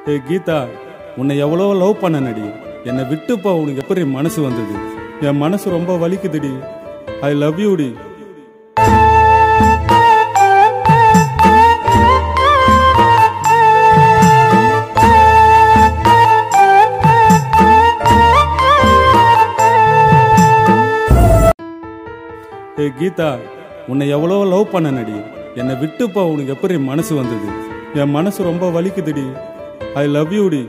ஏ கீதா உன்னை எவ்வளோ லவ் பண்ண நடி என்னை விட்டுப்போ உனக்கு எப்படி மனசு வந்தது என் மனசு ரொம்ப வலிக்குதுடி ஐ லவ் யூடி ஏ கீதா உன்னை எவ்வளோ லவ் பண்ண நடி என்னை விட்டுப்போ உனக்கு எப்படி மனசு வந்தது என் மனசு ரொம்ப வலிக்குதுடி ஐ லவ் யூடி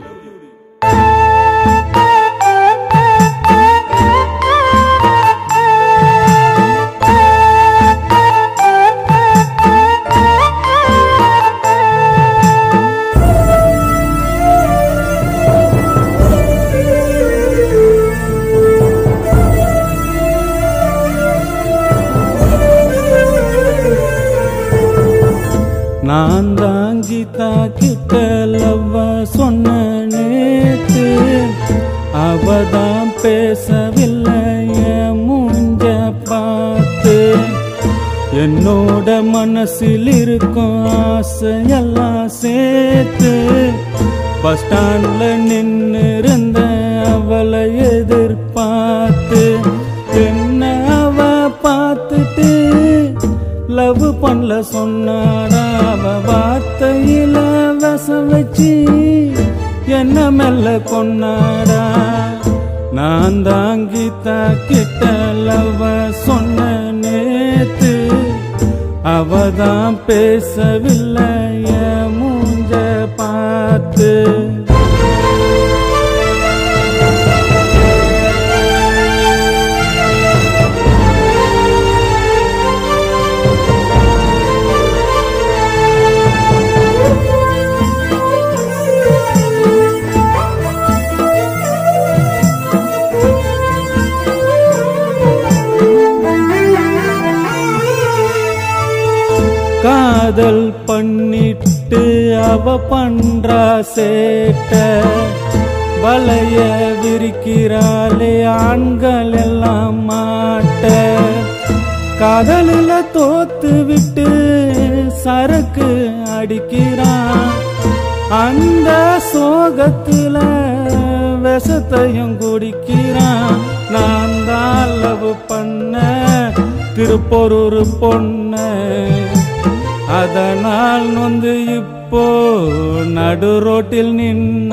நான் தான் கீதா கிட்ட லவ்வ சொன்ன நேத்து அவ தான் பேசவில்லை என் மூஞ்ச பார்த்து என்னோட மனசில் இருக்கும் ஆசையெல்லாம் சேர்த்து பஸ் ஸ்டாண்ட்ல நின்று இருந்த அவளை எதிர்பார்த்து என்ன அவ பார்த்துட்டு லவ் பண்ணல சொன்னாடா அவ வார்த்தையில வச வச்சு என்ன மெல்ல கொண்டாடா நான் தான் கீதா கிட்ட லவ் சொன்ன நேத்து அவ தான் பேசவில்லை என் மூஞ்ச பார்த்து காதல் பண்ணிட்டு அவ பண்றா சேட்ட வலைய விரிக்கிறாளே ஆண்கள் எல்லாம் மாட்ட காதலில் தோத்து விட்டு சரக்கு அடிக்கிறான் அந்த சோகத்துல விஷத்தையும் குடிக்கிறான் நான் தான் லவ் பண்ண திருப்பொருள் பொண்ணு அதனால் நொந்து இப்போ நடு ரோட்டில் நின்ன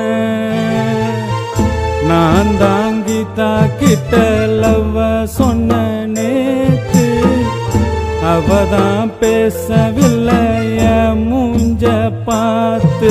நான் தாங்கி தாக்கிட்ட லவ்வ சொன்ன நேத்து அவதான் பேசவில்லை என் மூஞ்ச பார்த்து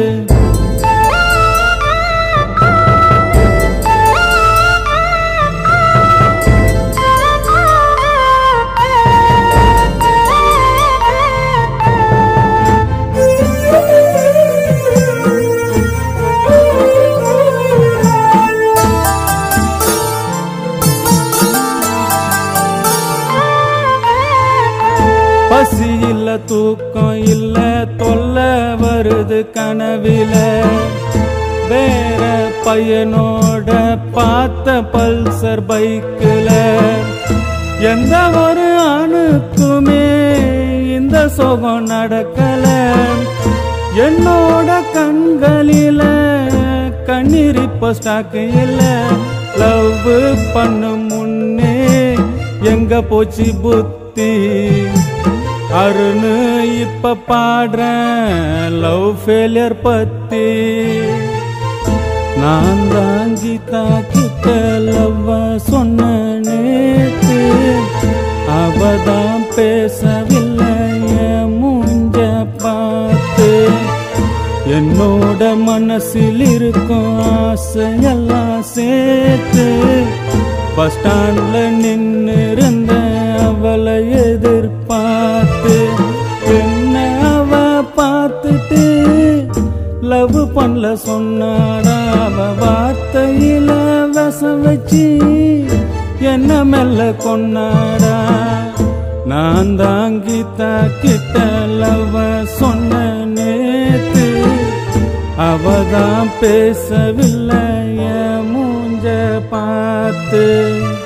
பசி இல்ல தூக்கம் இல்ல தொல்ல வருது கனவில வேற பையனோட பார்த்த பல்சர் பைக்குல எந்த ஒரு ஆணுக்குமே இந்த சுகம் நடக்கல என்னோட கண்களில கண்ணீர் இப்ப ஸ்டாக்கு இல்ல லவ் பண்ண முன்னே எங்க போச்சு புத்தி அருணு இப்ப பாடுறேன் லவ் ஃபெயிலியர் பத்தி நான் தான் கீதா கிட்ட லவ்வ சொன்ன நேத்து அவதான் பேசவில்லை என் மூஞ்ச பார்த்து என்னோட மனசில் இருக்கும் ஆசையெல்லாம் சேர்த்து பஸ் ஸ்டாண்ட்ல நின்று இருந்த அவளை எதிர்பார்த்து என்ன அவ பார்த்துட்டு லவ் பண்ணல சொன்னாடா அவ வார்த்தையில வச வச்சு என்ன மெல்ல கொண்டாடா நான் தான் கீதா கிட்ட லவ் சொன்ன நேத்து அவதான் பேசவில்லை என் மூஞ்ச பார்த்து